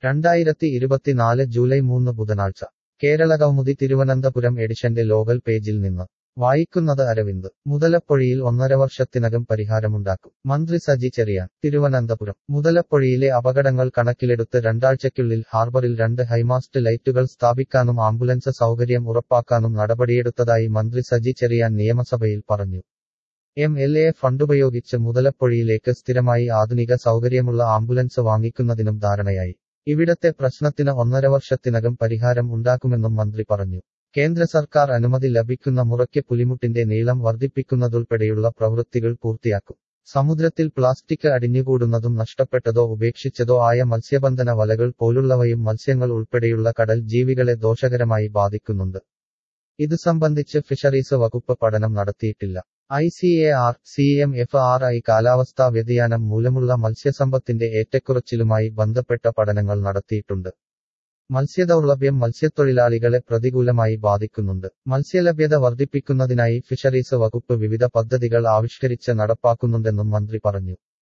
രണ്ടായിരത്തി ഇരുപത്തിനാല് ജൂലൈ മൂന്ന് ബുധനാഴ്ച കേരളകൗമുദി തിരുവനന്തപുരം എഡിഷന്റെ ലോകൽ പേജിൽ നിന്ന് വായിക്കുന്നത് അരവിന്ദ് മുതലപ്പൊഴിയിൽ ഒന്നര വർഷത്തിനകം പരിഹാരമുണ്ടാക്കും മന്ത്രി സജി ചെറിയാൻ തിരുവനന്തപുരം മുതലപ്പൊഴിയിലെ അപകടങ്ങൾ കണക്കിലെടുത്ത് രണ്ടാഴ്ചയ്ക്കുള്ളിൽ ഹാർബറിൽ രണ്ട് ഹൈമാസ്റ്റ് ലൈറ്റുകൾ സ്ഥാപിക്കാനും ആംബുലൻസ് സൗകര്യം ഉറപ്പാക്കാനും നടപടിയെടുത്തതായി മന്ത്രി സജി ചെറിയാൻ നിയമസഭയിൽ പറഞ്ഞു എം എൽ എ ഫണ്ടുപയോഗിച്ച് മുതലപ്പൊഴിയിലേക്ക് സ്ഥിരമായി ആധുനിക സൗകര്യമുള്ള ആംബുലൻസ് വാങ്ങിക്കുന്നതിനും ധാരണയായി ഇവിടത്തെ പ്രശ്നത്തിന് ഒന്നര വർഷത്തിനകം പരിഹാരം ഉണ്ടാക്കുമെന്നും മന്ത്രി പറഞ്ഞു കേന്ദ്ര സർക്കാർ അനുമതി ലഭിക്കുന്ന മുറയ്ക്ക് പുലിമുട്ടിന്റെ നീളം വർദ്ധിപ്പിക്കുന്നതുൾപ്പെടെയുള്ള പ്രവൃത്തികൾ പൂർത്തിയാക്കും സമുദ്രത്തിൽ പ്ലാസ്റ്റിക് അടിഞ്ഞുകൂടുന്നതും നഷ്ടപ്പെട്ടതോ ഉപേക്ഷിച്ചതോ ആയ മത്സ്യബന്ധന വലകൾ പോലുള്ളവയും മത്സ്യങ്ങൾ ഉൾപ്പെടെയുള്ള കടൽ ജീവികളെ ദോഷകരമായി ബാധിക്കുന്നുണ്ട് ഇത് സംബന്ധിച്ച് ഫിഷറീസ് വകുപ്പ് പഠനം നടത്തിയിട്ടില്ല I C A R C M F R I കാലാവസ്ഥാ വ്യതിയാനം മൂലമുള്ള മത്സ്യസമ്പത്തിന്റെ ഏറ്റക്കുറച്ചിലുമായി ബന്ധപ്പെട്ട പഠനങ്ങൾ നടത്തിയിട്ടുണ്ട് മത്സ്യദൗർലഭ്യം മത്സ്യത്തൊഴിലാളികളെ പ്രതികൂലമായി ബാധിക്കുന്നുണ്ട് മത്സ്യലഭ്യത വർദ്ധിപ്പിക്കുന്നതിനായി ഫിഷറീസ് വകുപ്പ് വിവിധ പദ്ധതികൾ ആവിഷ്കരിച്ച് നടപ്പാക്കുന്നുണ്ടെന്നും മന്ത്രി പറഞ്ഞു